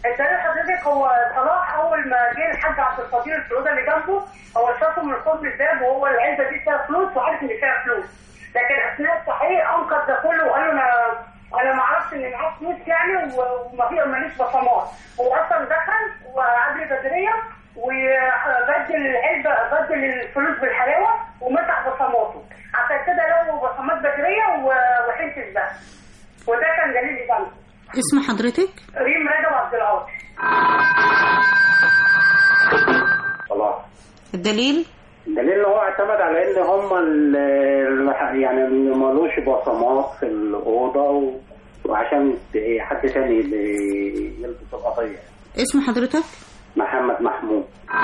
الدليل حضرتك هو صلاح اول ما جه الحاج عبد القدير في الاوضه اللي جنبه هو شافه من قرب الباب وهو العلبه دي فيها فلوس وعارف ان فيها فلوس لكن اثناء التحقيق انكر ده كله وقال له انا انا ما اعرفش ان معاه فلوس يعني و- وما في ماليش بصمات هو اصلا دخل وقبل بدريه وبدل العلبه بدل الفلوس بالحلاوه ومسح بصماته عشان كده لقوا بصمات بدريه و- وحنت الذهب وده كان دليل ادانته اسم حضرتك ريم رجب عبد العاطي صلاح الدليل الدليل ان هو اعتمد على ان هم ال- ال- يعني مالوش بصمات في الاوضه و... وعشان ت- حد تاني اللي يلبس القضيه اسم حضرتك محمد محمود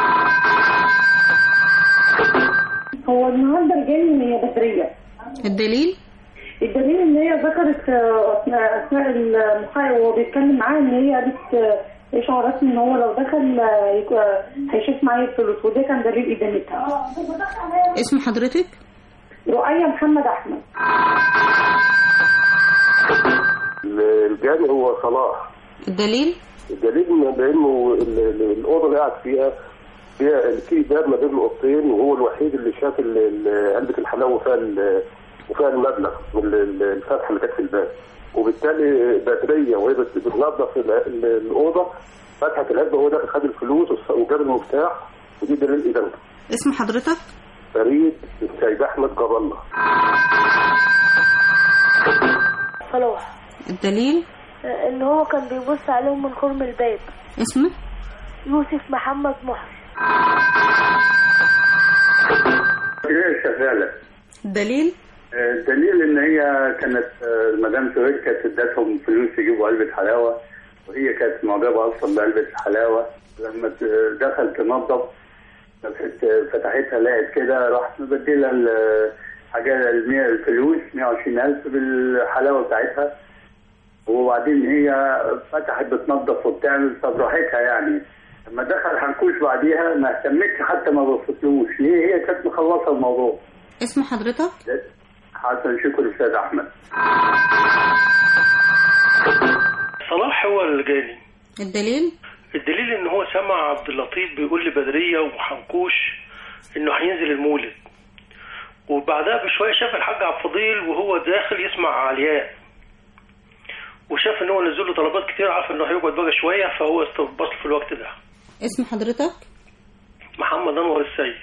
هو النهارده جاي ان هي بدريه الدليل الدليل ان هي ذكرت آه، اثناء اثناء المحاور وهو بيتكلم معاها ان هي قالت آه، اشعر رسمي ان هو لو دخل آه، يك- آه، هيشوف معايا الفلوس وده كان دليل ادانتها اسم حضرتك رؤية محمد احمد الجاني هو صلاح الدليل الدليل ان لانه ال- ال- الاوضه اللي قاعد فيها فيها في باب ما بين الاوضتين وهو الوحيد اللي شاف ال- ال- علبه الحلاوه وفيها ال- وفيها المبلغ من ال- ال- الفتحه اللي كانت في الباب وبالتالي بدريه وهي بت- بتنظف ال- ال- الاوضه فتحت العلبه وهو داخل خد الفلوس وس- وجاب المفتاح ودي دليل ادانته اسم حضرتك فريد السيد احمد جاب الله صلاح الدليل ان هو كان بيبص عليهم من خرم الباب اسمه يوسف محمد محسن ايه شغاله الدليل الدليل ان هي كانت آه، مدام سويد كانت ادتهم فلوس يجيبوا علبه حلاوه وهي كانت معجبه اصلا بعلبه الحلاوه لما ت- دخل تنظف فتحت- فتحتها لقت كده راحت مبدله ال- حاجه ال 100 الفلوس 120000 بالحلاوه بتاعتها وبعدين هي فتحت بتنظف وبتعمل فبراحتها يعني لما دخل حنكوش بعديها ما اهتمتش حتى ما بصتلوش ليه هي كانت مخلصه الموضوع اسم حضرتك حسن شكر استاذ احمد صلاح هو اللي جاني الدليل الدليل ان هو سمع عبد اللطيف بيقول لبدريه وحنكوش انه هينزل المولد وبعدها بشويه شاف الحاج عبد الفضيل وهو داخل يسمع علياء وشاف ان هو نزل له طلبات كتير عارف انه هيقعد بقى شويه فهو استبص في الوقت ده اسم حضرتك محمد انور السيد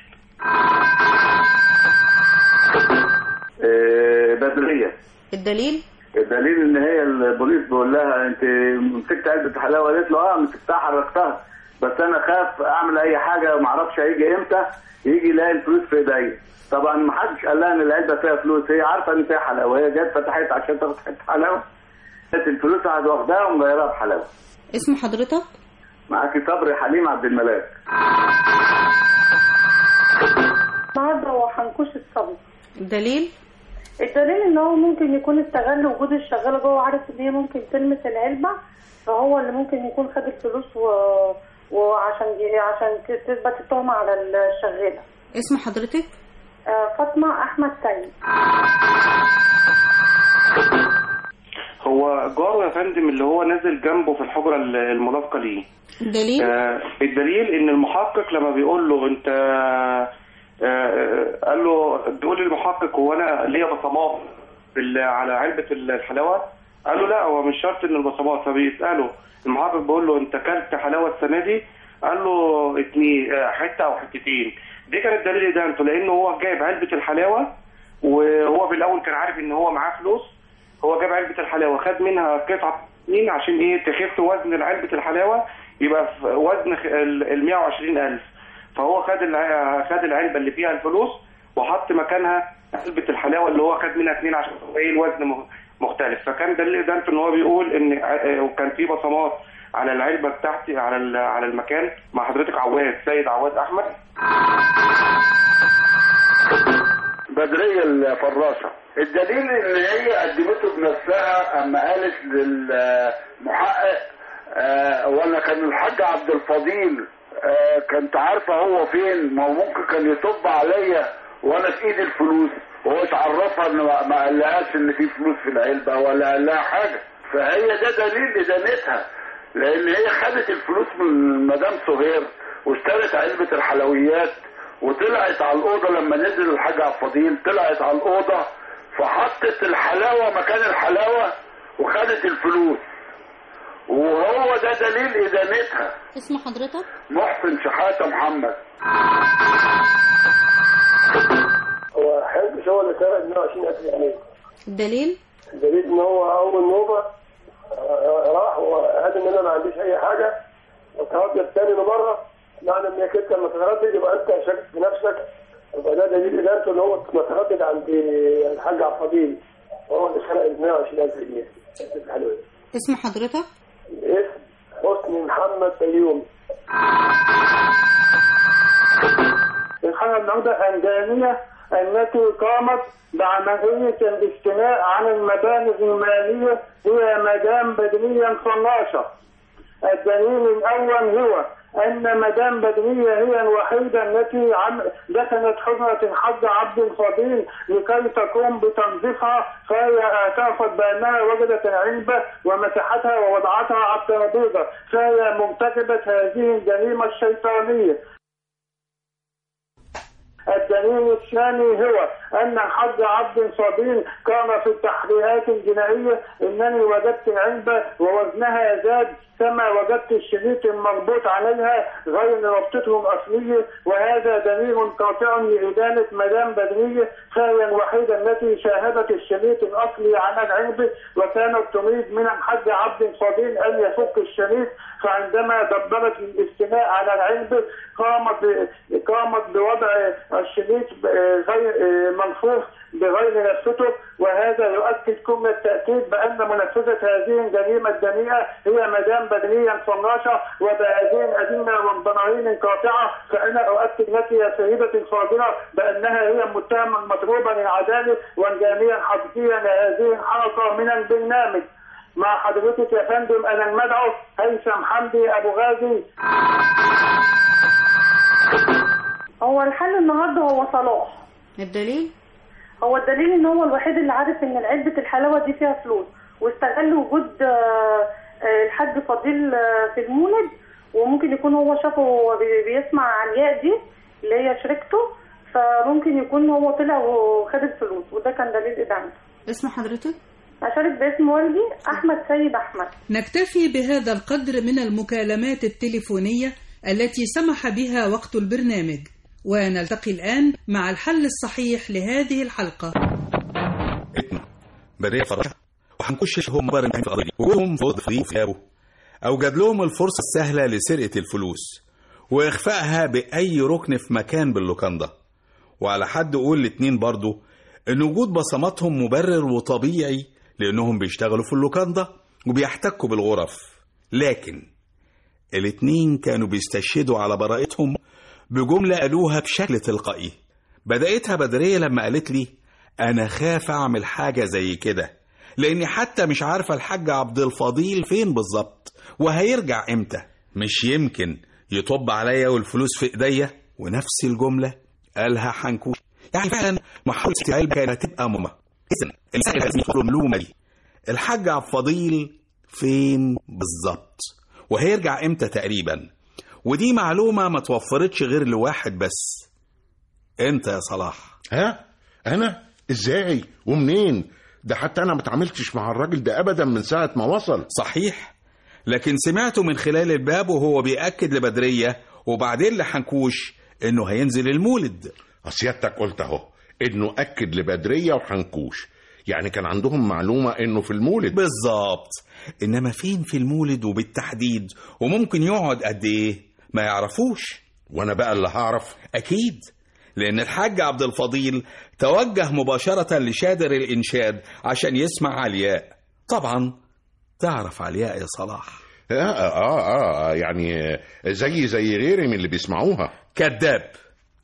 آه، بدريه الدليل الدليل ان هي البوليس بيقول لها انت مسكت علبه حلاوه قالت له اه مسكتها حركتها بس انا خاف اعمل اي حاجه ما اعرفش هيجي امتى يجي يلاقي الفلوس في ايديا طبعا ما حدش قال لها ان العلبه فيها فلوس هي عارفه ان فيها حلاوه هي جت فتحت عشان تاخد حته حلاوه لقيت الفلوس قاعد واخداها ومغيرها بحلاوه اسم حضرتك معاكي صبري حليم عبد الملاك النهارده هو حنكوش الصبي الدليل الدليل ان هو ممكن يكون استغل وجود الشغاله جوه عارف ان هي ممكن تلمس العلبه فهو اللي ممكن يكون خد الفلوس و... وعشان عشان تثبت التهمه على الشغاله اسم حضرتك آه، فاطمه احمد سيد هو جاره يا فندم اللي هو نازل جنبه في الحجره الملاصقه ليه الدليل آه الدليل ان المحقق لما بيقول له انت آه آه، قال له بيقول للمحقق هو انا ليا بصمات بال- على علبه الحلاوه قال له لا هو مش شرط ان البصمات فبيساله المحقق بيقول له انت اكلت حلاوه السنه دي قال له اتنين آه، حته او حتتين دي كانت دليل ادانته لانه هو جايب علبه الحلاوه وهو بالاول كان عارف ان هو معاه فلوس هو جاب علبه الحلاوه خد منها قطعه اتنين عشان ايه تخف وزن علبه الحلاوه يبقى في وزن خ- ال ال 120000 فهو خد الع- خد العلبه اللي فيها الفلوس وحط مكانها علبه الحلاوه اللي هو خد منها اتنين عشان يبقى ايه الوزن م- مختلف فكان دليل ادانته ان هو بيقول ان ع- وكان في بصمات على العلبه بتاعتي على ال- على المكان مع حضرتك عواد سيد عواد احمد بدرية الفراشة الدليل ان هي قدمته بنفسها اما قالت للمحقق آه وانا كان الحاج عبد الفضيل آه كنت عارفه هو فين ما هو ممكن كان يصب عليا وانا في ايدي الفلوس وهو اتعرفها ان ما ما قالهاش ان في فلوس في العلبه ولا قال لها حاجه فهي ده دليل ادانتها لان هي خدت الفلوس من مدام سهير واشترت علبه الحلويات وطلعت على الاوضه لما نزل الحاج عبد الفضيل طلعت على الاوضه فحطت الحلاوه مكان الحلاوه وخدت الفلوس وهو ده دليل ادانتها اسم حضرتك محسن شحاته محمد هو حلمش هو اللي سرق 120000 جنيه الدليل الدليل ان هو اول نوبه آه، راح وقال ان انا ما عنديش اي حاجه وتردد تاني مره معنى انك انت لما تتردد يبقى انت شاكك في نفسك يبقى ده دليل ادانته ان هو متردد عند الحاج عبد الفضيل هو اللي سرق ال 120000 جنيه حلوة اسم حضرتك اسم حسني محمد بيومي الحالة النهارده الدانية التي قامت بعملية الاستيلاء على المبالغ المالية هي مدام بدرية صناشة الدليل الأول هو أن مدام بدرية هي الوحيدة التي عم دفنت حجرة الحاج عبد الفضيل لكي تقوم بتنظيفها فهي اعترفت بأنها وجدت العلبة ومسحتها ووضعتها على الترابيزة فهي مرتكبة هذه الجريمة الشيطانية الدليل الثاني هو أن الحاج عبد الفضيل كان في التحقيقات الجنائية أنني وجدت علبة ووزنها زاد كما وجدت الشريط المربوط عليها غير ربطته الأصلية وهذا دليل قاطع لإدانة مدام بدرية فهي الوحيدة التي شاهدت الشريط الأصلي على العلبة وكانت تريد من الحاج عبد الفضيل أن يفك الشريط فعندما دبرت الاستيلاء على العلبة قامت قامت بوضع الشريط غير ملفوف بغير نفسته وهذا يؤكد كل التأكيد بأن منفذة هذه الجريمة الدنيئة هي مدام بدرية صناشة وبهذه الأدلة والبراهين قاطعة فأنا أؤكد لك يا سيدتي الفاضلة بأنها هي المتهمة المطلوبة للعدالة والجانية الحقيقية لهذه الحلقة من البرنامج مع حضرتك يا فندم أنا المدعو هيثم حمدي أبو غازي هو الحل النهارده هو صلاح الدليل هو الدليل ان هو الوحيد اللي عارف ان علبة الحلاوة دي فيها فلوس واستغل وجود آه، آه، الحاج فضيل آه، في المولد وممكن يكون هو شافه وهو بي- بيسمع علياء دي اللي هي شركته فممكن يكون هو طلع وخد الفلوس وده كان دليل ادانته اسم حضرتك اشارك باسم والدي احمد سيد احمد نكتفي بهذا القدر من المكالمات التليفونية التي سمح بها وقت البرنامج ونلتقي الآن مع الحل الصحيح لهذه الحلقة بداية فرشة وحنكش هم بارن في قضية وهم فوق في ثيابه أوجد لهم الفرصة السهلة لسرقة الفلوس وإخفائها بأي ركن في مكان باللوكاندا وعلى حد قول الاتنين برضو إن وجود بصماتهم مبرر وطبيعي لأنهم بيشتغلوا في اللوكاندا وبيحتكوا بالغرف لكن الاتنين كانوا بيستشهدوا على براءتهم بجملة قالوها بشكل تلقائي بدأتها بدرية لما قالت لي أنا خاف أعمل حاجة زي كده لأني حتى مش عارفة الحاج عبد الفضيل فين بالظبط وهيرجع إمتى مش يمكن يطب عليا والفلوس في إيديا ونفس الجملة قالها حنكوش يعني فعلا محاولة استيعاب كانت تبقى مهمة إذن الإنسان لازم يدخل المعلومة دي الحاج عبد الفضيل فين بالظبط وهيرجع إمتى تقريبا ودي معلومة ما توفرتش غير لواحد بس انت يا صلاح ها انا ازاي ومنين ده حتى انا ما اتعاملتش مع الراجل ده ابدا من ساعه ما وصل صحيح لكن سمعته من خلال الباب وهو بيأكد لبدرية وبعدين لحنكوش انه هينزل المولد سيادتك قلت اهو انه اكد لبدريه وحنكوش يعني كان عندهم معلومه انه في المولد بالظبط انما فين في المولد وبالتحديد وممكن يقعد قد ايه ما يعرفوش وانا بقى اللي هعرف اكيد لان الحاج عبد الفضيل توجه مباشرة لشادر الانشاد عشان يسمع علياء طبعا تعرف علياء يا صلاح آه, اه اه يعني زي زي غيري من اللي بيسمعوها كذاب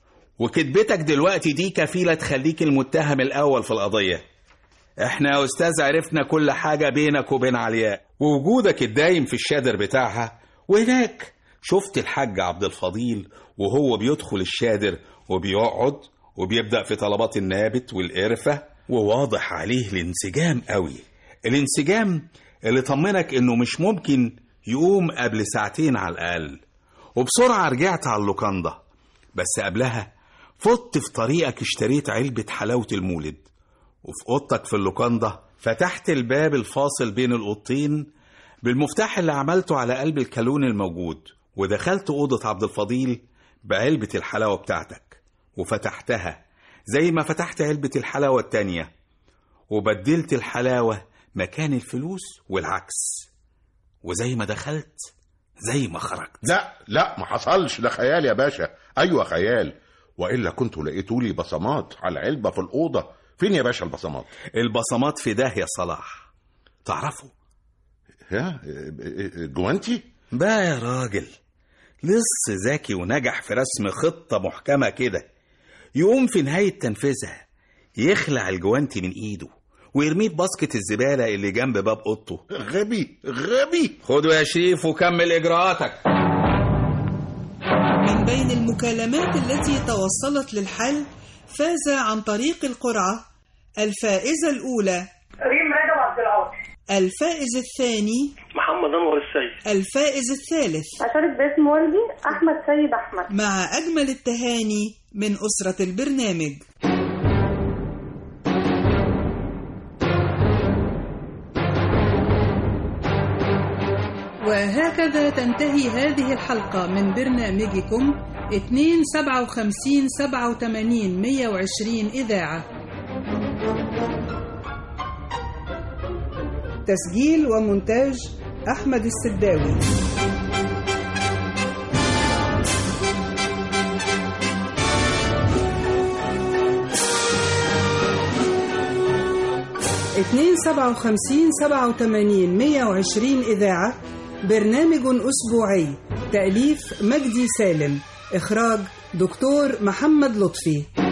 وكذبتك دلوقتي دي كفيلة تخليك المتهم الأول في القضية احنا يا أستاذ عرفنا كل حاجة بينك وبين علياء ووجودك الدايم في الشادر بتاعها وهناك شفت الحاج عبد الفضيل وهو بيدخل الشادر وبيقعد وبيبدأ في طلبات النابت والقرفة وواضح عليه الانسجام قوي الانسجام اللي طمنك انه مش ممكن يقوم قبل ساعتين على الأقل وبسرعة رجعت على اللوكاندا بس قبلها فضت في طريقك اشتريت علبة حلاوة المولد وفي أوضتك في اللوكاندا فتحت الباب الفاصل بين الأوضتين بالمفتاح اللي عملته على قلب الكالون الموجود ودخلت أوضة عبد الفضيل بعلبة الحلاوة بتاعتك وفتحتها زي ما فتحت علبة الحلاوة التانية وبدلت الحلاوة مكان الفلوس والعكس وزي ما دخلت زي ما خرجت لا لا ما حصلش ده خيال يا باشا ايوه خيال والا كنتوا لقيتوا لي بصمات على علبه في الاوضه فين يا باشا البصمات البصمات في ده يا صلاح تعرفوا يا جوانتي بقى يا راجل لص ذكي ونجح في رسم خطة محكمة كده يقوم في نهاية تنفيذها يخلع الجوانتي من ايده ويرميه في باسكت الزبالة اللي جنب باب اوضته غبي غبي خده يا شريف وكمل اجراءاتك من بين المكالمات التي توصلت للحل فاز عن طريق القرعة الفائزة الأولى ريم رجب عبد العاطي الفائز الثاني محمد انور السيد الفائز الثالث أشارك باسم والدي أحمد سيد أحمد مع أجمل التهاني من أسرة البرنامج وهكذا تنتهي هذه الحلقة من برنامجكم 2 57 87 120 إذاعة تسجيل ومونتاج أحمد السداوي اتنين سبعة وخمسين سبعة وتمانين مية وعشرين إذاعة برنامج أسبوعي تأليف مجدي سالم إخراج دكتور محمد لطفي